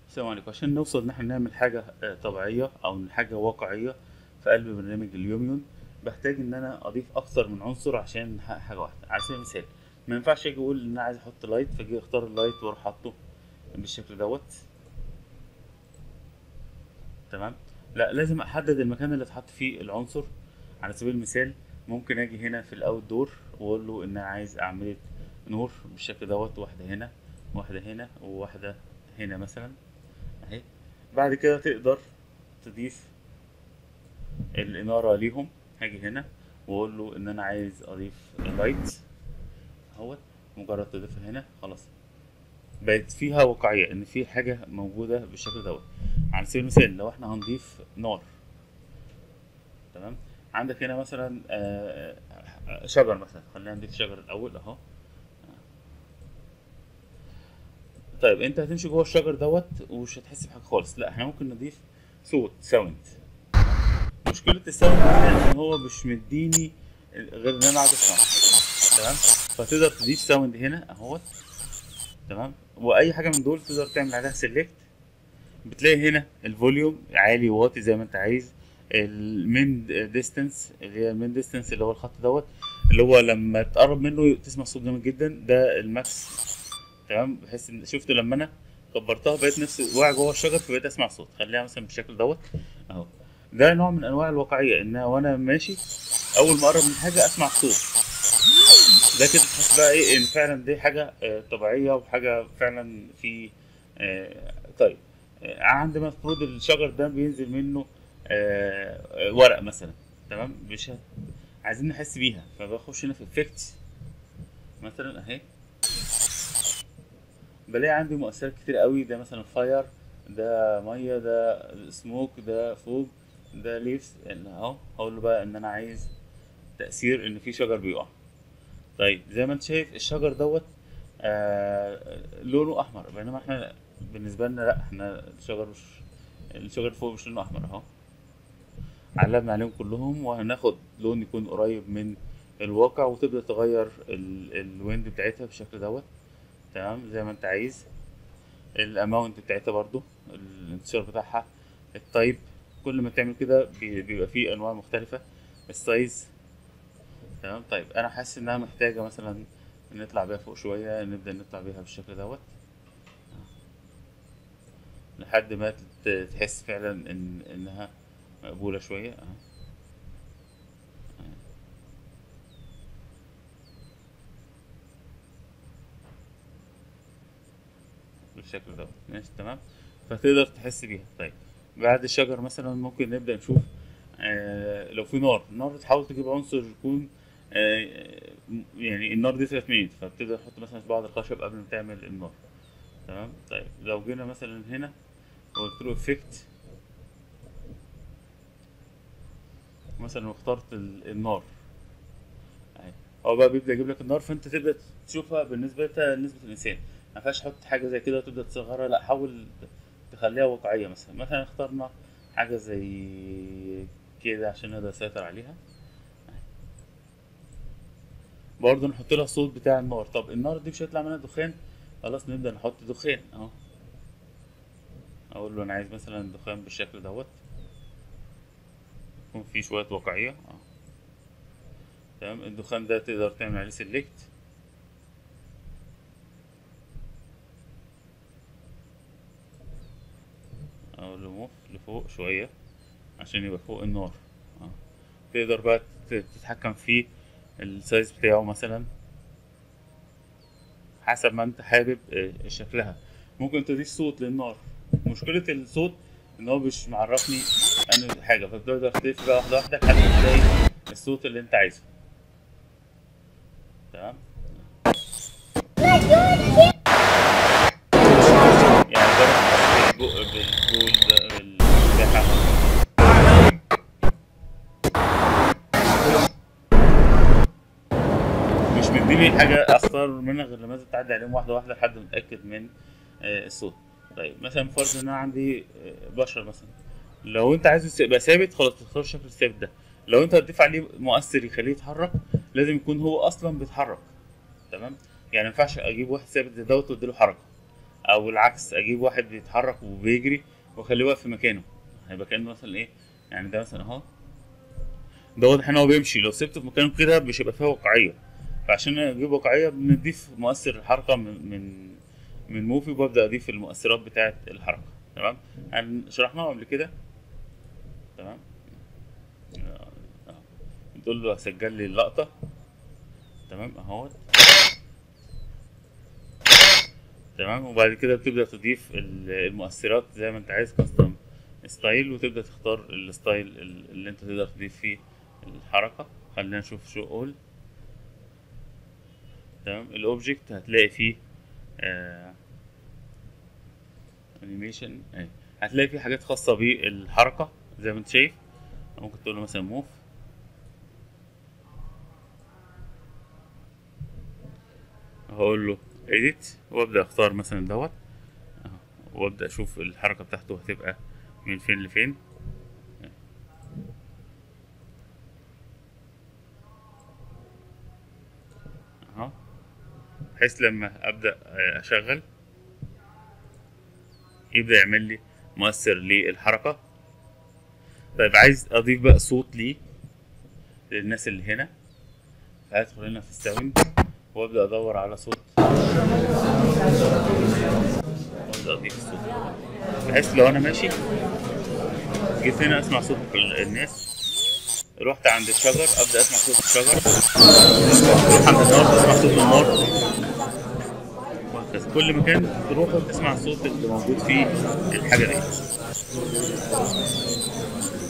السلام عليكم عشان نوصل ان احنا نعمل حاجه آه، طبيعيه او حاجه واقعيه في قلب برنامج اليوميون بحتاج ان انا اضيف اكتر من عنصر عشان نحقق حاجه واحده على سبيل المثال ما ينفعش اجي اقول ان انا عايز احط لايت فاجي اختار اللايت واروح حاطه بالشكل دوت تمام لا لازم احدد المكان اللي اتحط فيه العنصر على سبيل المثال ممكن اجي هنا في الاوت دور واقول له ان انا عايز اعمل نور بالشكل دوت واحده هنا واحده هنا وواحده هنا مثلا اهي بعد كده تقدر تضيف الإنارة ليهم هاجي هنا وأقول له إن أنا عايز أضيف لايت اهوت مجرد تضيفها هنا خلاص بقت فيها واقعية إن في حاجة موجودة بالشكل دوت على سبيل المثال لو إحنا هنضيف نار تمام عندك هنا مثلا آه، آه، شجر مثلا خلينا نضيف شجر الأول أهو طيب انت هتمشي جوه الشجر دوت ومش هتحس بحاجه خالص لا احنا ممكن نضيف صوت ساوند مشكله الساوند هنا ان هو مش مديني غير ان انا قاعد اسمع تمام فتقدر تضيف ساوند هنا اهوت تمام واي حاجه من دول تقدر تعمل عليها سيلكت بتلاقي هنا الفوليوم عالي واطي زي ما انت عايز المين ديستنس اللي هي المين ديستنس اللي هو الخط دوت اللي هو لما تقرب منه تسمع صوت جامد جدا ده الماكس تمام بحيث ان شفت لما انا كبرتها بقيت نفس واقع جوه الشجر فبقيت اسمع صوت خليها مثلا بالشكل دوت اهو ده نوع من انواع الواقعيه ان وانا ماشي اول ما اقرب من حاجه اسمع صوت ده كده تحس بقى ايه ان فعلا دي حاجه آه، طبيعيه وحاجه فعلا في آه، طيب آه، عندما المفروض الشجر ده بينزل منه آه، آه، ورق مثلا تمام مش هت- عايزين نحس بيها فبخش هنا في افكت مثلا اهي بلاقي عندي مؤثرات كتير قوي ده مثلا فاير ده ميه ده سموك ده فوق ده ليفز اهو هقول له بقى ان انا عايز تاثير ان في شجر بيقع طيب زي ما انت شايف الشجر دوت آه لونه احمر بينما احنا بالنسبه لنا لا احنا الشجر مش الشجر فوق مش لونه احمر اهو علمنا عليهم كلهم وهناخد لون يكون قريب من الواقع وتبدا تغير ال- الويند بتاعتها بالشكل دوت تمام زي ما انت عايز الاماونت بتاعتها برضو الانتشار بتاعها التايب كل ما تعمل كده بي- بيبقى فيه انواع مختلفة السايز تمام طيب انا حاسس انها محتاجة مثلا نطلع بيها فوق شوية نبدأ نطلع بيها بالشكل دوت لحد ما تت- تحس فعلا ان انها مقبولة شوية اه بالشكل ده ماشي تمام فتقدر تحس بيها طيب بعد الشجر مثلا ممكن نبدأ نشوف آه لو في نار النار تحاول تجيب عنصر يكون آه يعني النار دي طلعت منين فبتبدأ تحط مثلا بعض الخشب قبل ما تعمل النار تمام طيب لو جينا مثلا هنا وقلت له افكت مثلا واخترت ال- النار اهي هو بقى بيبدأ يجيب لك النار فانت تبدأ تشوفها بالنسبة لنسبة الإنسان ما ينفعش تحط حاجة زي كده وتبدأ تصغرها لا حاول تخليها واقعية مثلا مثلا اخترنا حاجة زي كده عشان نقدر نسيطر عليها برضه نحط لها الصوت بتاع النار طب النار دي مش هيطلع منها دخان خلاص نبدأ نحط دخان اهو اقول له انا عايز مثلا دخان بالشكل دوت يكون فيه شوية واقعية اه تمام الدخان ده تقدر تعمل عليه سيلكت اقول له موف لفوق شوية عشان يبقى فوق النار اه تقدر بقى تت- تتحكم في السايز بتاعه مثلا حسب ما انت حابب آه، شكلها ممكن تضيف صوت للنار مشكلة الصوت ان هو مش معرفني انا حاجة فتقدر تلف بقى واحدة واحدة لحد ما تلاقي الصوت اللي انت عايزه تمام يعني جرب بالجو بالجول ده بالمساحة مش مديني حاجة أختار منها غير لما أنت تعدي عليهم واحدة واحدة لحد ما أتأكد من آه، الصوت طيب مثلا فرض إن أنا عندي آه، بشر مثلا لو أنت عايزه يبقى ثابت خلاص تختار الشكل الثابت ده لو أنت هتضيف عليه مؤثر يخليه يتحرك لازم يكون هو أصلا بيتحرك تمام يعني ما ينفعش أجيب واحد ثابت زي دوت وأديله حركة او العكس اجيب واحد بيتحرك وبيجري واخليه واقف في مكانه هيبقى كانه مثلا ايه يعني ده مثلا اهو ده واضح ان هو بيمشي لو سبته في مكانه كده مش هيبقى فيها واقعيه فعشان اجيب واقعيه بنضيف مؤثر الحركه من من من موفي وببدا اضيف المؤثرات بتاعه الحركه تمام هن- شرحناها قبل كده تمام آه، آه. بتقول له سجل لي اللقطه تمام اهوت تمام وبعد كده بتبدا تضيف ال- المؤثرات زي ما انت عايز كاستم ستايل وتبدا تختار الستايل ال- اللي انت تقدر تضيف فيه الحركه خلينا نشوف شو اول تمام الاوبجكت هتلاقي فيه انيميشن هتلاقي فيه حاجات خاصه بالحركه زي ما انت شايف ممكن تقول له مثلا موف هقول له edit وابدا اختار مثلا دوت أهو. وابدا اشوف الحركه بتاعته هتبقى من فين لفين اهو بحيث لما ابدا اشغل يبدا يعمل لي مؤثر للحركه طيب عايز اضيف بقى صوت ليه للناس اللي هنا هدخل هنا في الساوند وابدا ادور على صوت وابدا اضيف الصوت بحيث لو انا ماشي جيت هنا اسمع صوت ال- الناس رحت عند الشجر ابدا اسمع صوت الشجر رحت عند النار اسمع صوت النار وهكذا كل مكان تروح تسمع الصوت اللي موجود فيه الحاجه دي